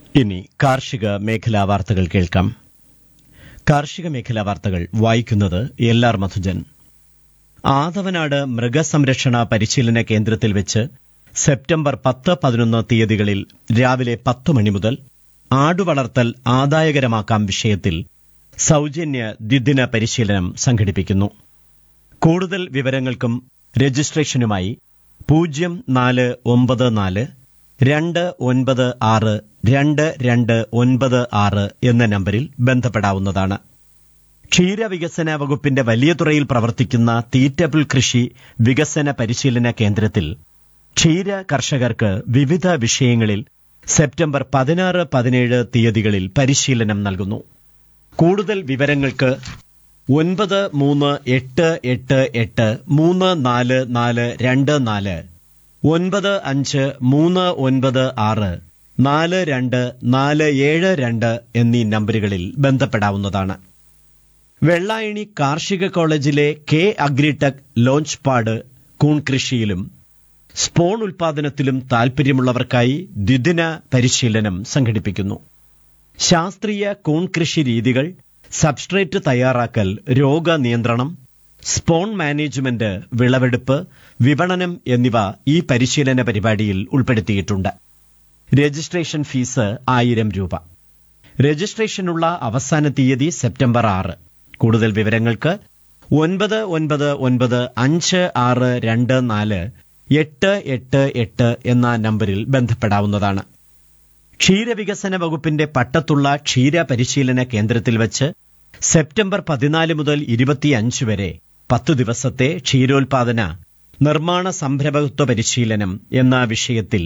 ഇനി കാർഷിക മേഖലാ വാർത്തകൾ കേൾക്കാം കാർഷിക മേഖലാ വാർത്തകൾ വായിക്കുന്നത് എൽ ആർ മധുജൻ ആദവനാട് മൃഗസംരക്ഷണ പരിശീലന കേന്ദ്രത്തിൽ വെച്ച് സെപ്റ്റംബർ പത്ത് പതിനൊന്ന് തീയതികളിൽ രാവിലെ പത്ത് മണി മുതൽ ആടുവളർത്തൽ ആദായകരമാക്കാം വിഷയത്തിൽ സൗജന്യ ദ്വിദിന പരിശീലനം സംഘടിപ്പിക്കുന്നു കൂടുതൽ വിവരങ്ങൾക്കും രജിസ്ട്രേഷനുമായി പൂജ്യം നാല് ഒമ്പത് നാല് രണ്ട് ഒൻപത് ആറ് രണ്ട് രണ്ട് ഒൻപത് ആറ് എന്ന നമ്പരിൽ ബന്ധപ്പെടാവുന്നതാണ് ക്ഷീരവികസന വകുപ്പിന്റെ വലിയ തുറയിൽ പ്രവർത്തിക്കുന്ന തീറ്റപ്പിൾ കൃഷി വികസന പരിശീലന കേന്ദ്രത്തിൽ ക്ഷീര കർഷകർക്ക് വിവിധ വിഷയങ്ങളിൽ സെപ്റ്റംബർ പതിനാറ് പതിനേഴ് തീയതികളിൽ പരിശീലനം നൽകുന്നു കൂടുതൽ വിവരങ്ങൾക്ക് ഒൻപത് മൂന്ന് എട്ട് എട്ട് എട്ട് മൂന്ന് നാല് നാല് രണ്ട് നാല് ഒൻപത് അഞ്ച് മൂന്ന് ഒൻപത് ആറ് നാല് രണ്ട് നാല് ഏഴ് രണ്ട് എന്നീ നമ്പറുകളിൽ ബന്ധപ്പെടാവുന്നതാണ് വെള്ളായണി കാർഷിക കോളേജിലെ കെ അഗ്രിടെക് ലോഞ്ച് പാഡ് കൂൺ കൃഷിയിലും സ്പോൺ ഉൽപാദനത്തിലും താൽപര്യമുള്ളവർക്കായി ദ്വിദിന പരിശീലനം സംഘടിപ്പിക്കുന്നു ശാസ്ത്രീയ കൂൺ കൃഷി രീതികൾ സബ്സ്ട്രേറ്റ് തയ്യാറാക്കൽ രോഗനിയന്ത്രണം സ്പോൺ മാനേജ്മെന്റ് വിളവെടുപ്പ് വിപണനം എന്നിവ ഈ പരിശീലന പരിപാടിയിൽ ഉൾപ്പെടുത്തിയിട്ടുണ്ട് രജിസ്ട്രേഷൻ ഫീസ് ആയിരം രൂപ രജിസ്ട്രേഷനുള്ള അവസാന തീയതി സെപ്റ്റംബർ ആറ് കൂടുതൽ വിവരങ്ങൾക്ക് ഒൻപത് ഒൻപത് ഒൻപത് അഞ്ച് ആറ് രണ്ട് നാല് എട്ട് എട്ട് എട്ട് എന്ന നമ്പരിൽ ബന്ധപ്പെടാവുന്നതാണ് ക്ഷീരവികസന വകുപ്പിന്റെ പട്ടത്തുള്ള ക്ഷീര പരിശീലന കേന്ദ്രത്തിൽ വച്ച് സെപ്റ്റംബർ പതിനാല് മുതൽ ഇരുപത്തിയഞ്ച് വരെ പത്തു ദിവസത്തെ ക്ഷീരോത്പാദന നിർമ്മാണ സംരംഭകത്വ പരിശീലനം എന്ന വിഷയത്തിൽ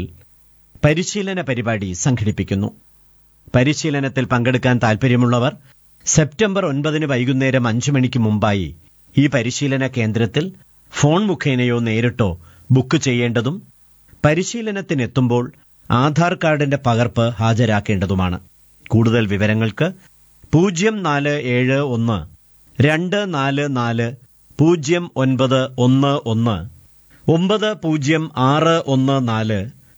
പരിശീലന പരിപാടി സംഘടിപ്പിക്കുന്നു പരിശീലനത്തിൽ പങ്കെടുക്കാൻ താൽപര്യമുള്ളവർ സെപ്റ്റംബർ ഒൻപതിന് വൈകുന്നേരം അഞ്ചു മണിക്ക് മുമ്പായി ഈ പരിശീലന കേന്ദ്രത്തിൽ ഫോൺ മുഖേനയോ നേരിട്ടോ ബുക്ക് ചെയ്യേണ്ടതും പരിശീലനത്തിനെത്തുമ്പോൾ ആധാർ കാർഡിന്റെ പകർപ്പ് ഹാജരാക്കേണ്ടതുമാണ് കൂടുതൽ വിവരങ്ങൾക്ക് പൂജ്യം നാല് ഏഴ് ഒന്ന് രണ്ട് നാല് നാല് പൂജ്യം ഒൻപത് ഒന്ന് ഒന്ന് ഒമ്പത് പൂജ്യം ആറ് ഒന്ന് നാല്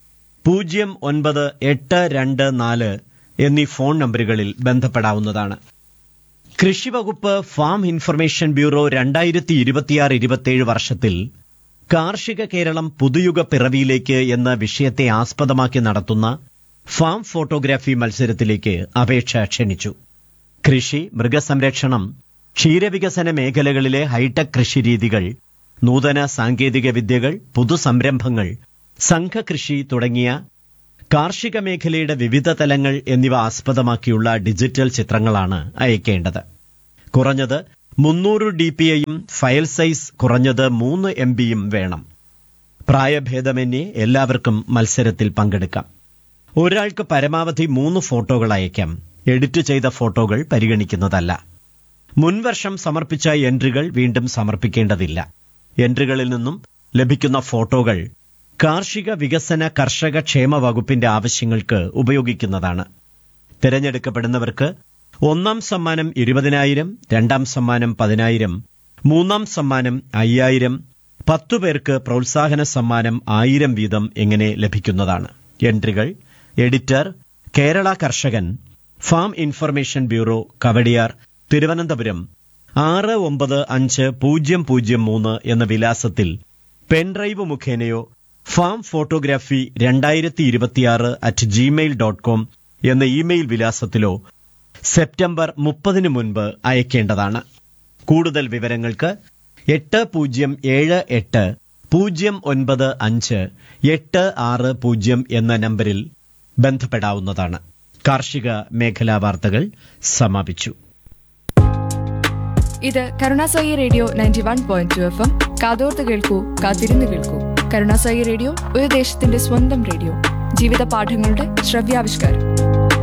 പൂജ്യം ഒൻപത് എട്ട് രണ്ട് നാല് എന്നീ ഫോൺ നമ്പറുകളിൽ ബന്ധപ്പെടാവുന്നതാണ് കൃഷിവകുപ്പ് ഫാം ഇൻഫർമേഷൻ ബ്യൂറോ രണ്ടായിരത്തി ഇരുപത്തിയാറ് ഇരുപത്തിയേഴ് വർഷത്തിൽ കാർഷിക കേരളം പുതുയുഗ പിറവിയിലേക്ക് എന്ന വിഷയത്തെ ആസ്പദമാക്കി നടത്തുന്ന ഫാം ഫോട്ടോഗ്രാഫി മത്സരത്തിലേക്ക് അപേക്ഷ ക്ഷണിച്ചു കൃഷി മൃഗസംരക്ഷണം ക്ഷീരവികസന മേഖലകളിലെ ഹൈടെക് കൃഷിരീതികൾ നൂതന സാങ്കേതിക വിദ്യകൾ പുതുസംരംഭങ്ങൾ സംഘകൃഷി തുടങ്ങിയ കാർഷിക മേഖലയുടെ വിവിധ തലങ്ങൾ എന്നിവ ആസ്പദമാക്കിയുള്ള ഡിജിറ്റൽ ചിത്രങ്ങളാണ് അയക്കേണ്ടത് കുറഞ്ഞത് മുന്നൂറ് ഡി പി ഐയും ഫയൽ സൈസ് കുറഞ്ഞത് മൂന്ന് എം ബിയും വേണം പ്രായഭേദമന്യേ എല്ലാവർക്കും മത്സരത്തിൽ പങ്കെടുക്കാം ഒരാൾക്ക് പരമാവധി മൂന്ന് ഫോട്ടോകൾ അയക്കാം എഡിറ്റ് ചെയ്ത ഫോട്ടോകൾ പരിഗണിക്കുന്നതല്ല മുൻവർഷം സമർപ്പിച്ച എൻട്രികൾ വീണ്ടും സമർപ്പിക്കേണ്ടതില്ല എൻട്രികളിൽ നിന്നും ലഭിക്കുന്ന ഫോട്ടോകൾ കാർഷിക വികസന കർഷക ക്ഷേമ വകുപ്പിന്റെ ആവശ്യങ്ങൾക്ക് ഉപയോഗിക്കുന്നതാണ് തിരഞ്ഞെടുക്കപ്പെടുന്നവർക്ക് ഒന്നാം സമ്മാനം ഇരുപതിനായിരം രണ്ടാം സമ്മാനം പതിനായിരം മൂന്നാം സമ്മാനം അയ്യായിരം പത്തു പേർക്ക് പ്രോത്സാഹന സമ്മാനം ആയിരം വീതം എങ്ങനെ ലഭിക്കുന്നതാണ് എൻട്രികൾ editor Kerala Karshakan farm information bureau Kawdiar Thiruvananthapuram ആറ് ഒമ്പത് അഞ്ച് പൂജ്യം പൂജ്യം മൂന്ന് എന്ന വിലാസത്തിൽ പെൻഡ്രൈവ് മുഖേനയോ ഫാം ഫോട്ടോഗ്രാഫി രണ്ടായിരത്തി ഇരുപത്തിയാറ് അറ്റ് ജിമെയിൽ ഡോട്ട് കോം എന്ന ഇമെയിൽ വിലാസത്തിലോ സെപ്റ്റംബർ മുപ്പതിനു മുൻപ് അയക്കേണ്ടതാണ് കൂടുതൽ വിവരങ്ങൾക്ക് എട്ട് പൂജ്യം ഏഴ് എട്ട് പൂജ്യം ഒൻപത് അഞ്ച് എട്ട് ആറ് പൂജ്യം എന്ന നമ്പരിൽ ബന്ധപ്പെടാവുന്നതാണ് കാർഷിക മേഖലാ വാർത്തകൾ സമാപിച്ചു ഇത് കരുണാസായി radio ninety one point two F M കാതോർത്ത് കേൾക്കൂ കാത്തിരുന്ന് കേൾക്കൂ കരുണാസായി റേഡിയോ ഒരു ദേശത്തിന്റെ സ്വന്തം റേഡിയോ ജീവിത പാഠങ്ങളുടെ ശ്രവ്യാവിഷ്കാരം